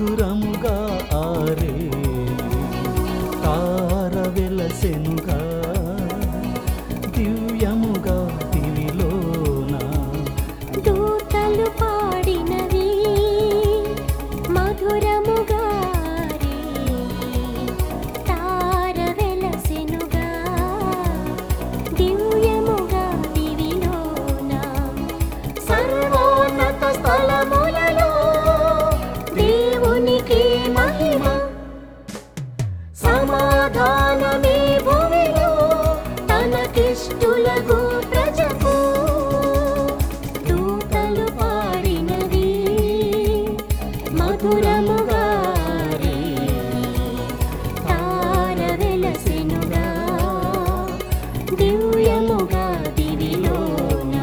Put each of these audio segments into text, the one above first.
మధురముగా ఆరే తార వెలసెనుగా దివ్యముగా దివిలోన దూతలు పాడినవి మధురముగా రే. తార వెలసెనుగా దివ్యముగా దివిలోన సర్వోన్నత స్థలములలో దేవునికి మహిమ సమాధానమే భూమిలో తనకిష్టులకు ప్రజకు దూతలు పాడినవి మధురముగా రే. తార వెలసెనుగా దివ్యముగా దివిలోన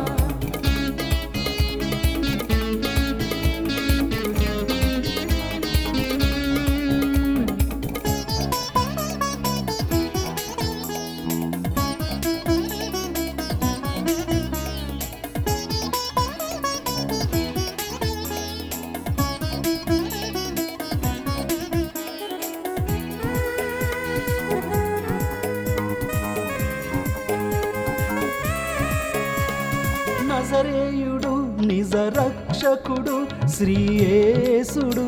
నజరేయుడు నిజ రక్షకుడు శ్రీయేసుడు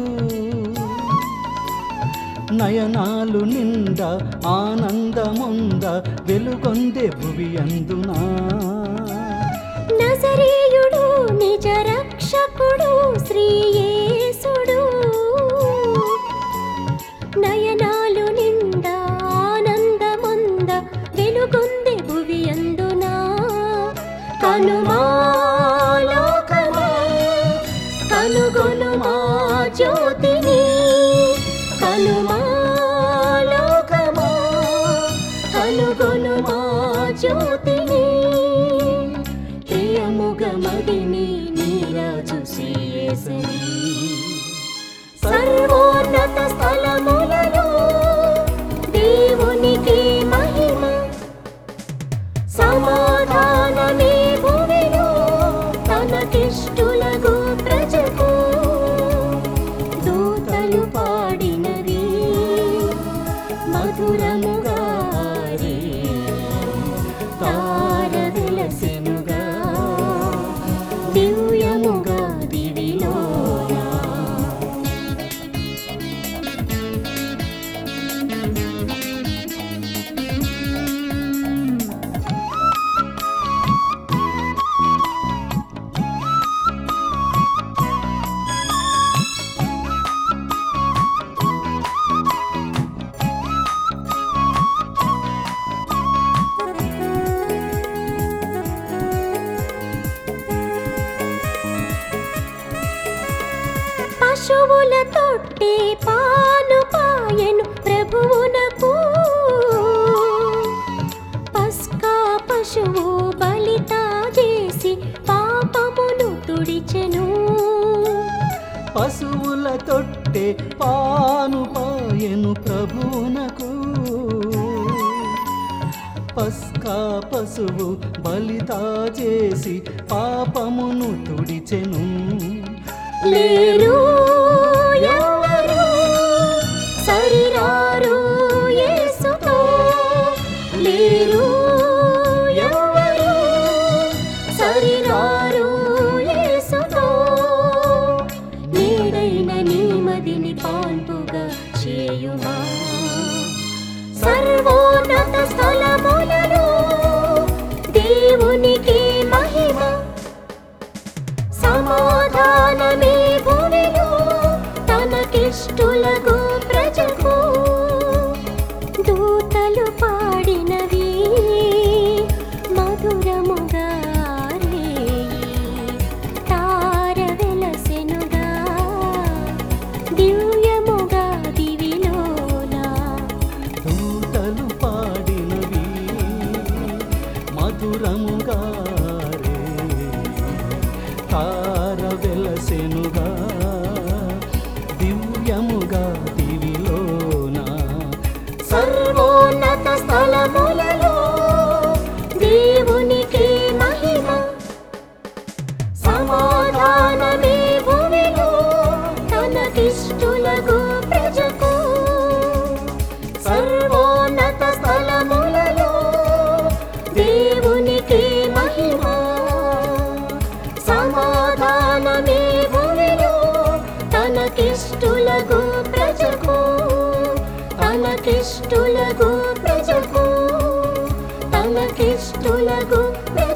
నయనాలు నిండా ఆనందముంద వెలుగొందే భువి అందునా నజరేయుడు నిజ రక్షకుడు శ్రీయేసుడు నయనాలు నిండా ఆనందమంద వెలుగొంది భువి అందునా కనుమా లోకమా కనుగొనుమా జ్యోతిని కనుమా లోకమా కనుగొనుమా జ్యోతిని ప్రియముగ మదిని నీరాజు శ్రీయేసరి సర్వోన్నత స్థలములలో దేవునికి మహిమ సమాధానమే భూమిలో తనకిష్టులకు ప్రజకు దూతలు పాడినవి మధురముగా రే. తార వెలసెనుగా దివ్యముగా దివిలోన పశువుల తొట్టి పాలు పాయను ప్రభువునకు పస్కా పశువు బలిత చేసి పాపమును తుడిచెను పశువుల తొట్టె పాను పాయను ప్రభువునకు పస్కా పశువు బలితా చేసి పాపమును తుడిచెను లేరు ఎవరు సరిరారు యేసుతో లేరు ఎవరు సరిరారు యేసుతో నీడైన నీమదిని పాల్పుగా చేయుమా సర్వోన్నత స్థలములలో దేవునికి మహిమ సమాధానమే భూమిలో తనకిష్టులకు ప్రజకు దూతలు పాడినవి మధురముగా రే. తార వెలసెనుగా దివ్యముగా దివిలోన దూతలు పాడినవి మధురముగా రే తార వెలసెనుగా దివ్యముగా దివిలోన సర్వోన్నత స్థలములలో దేవునికి మహిమ సమాధానమే భూమిలో తనకిష్టు తనకిష్టులకు ప్రజకు తనకిష్టులకు ప్రజకు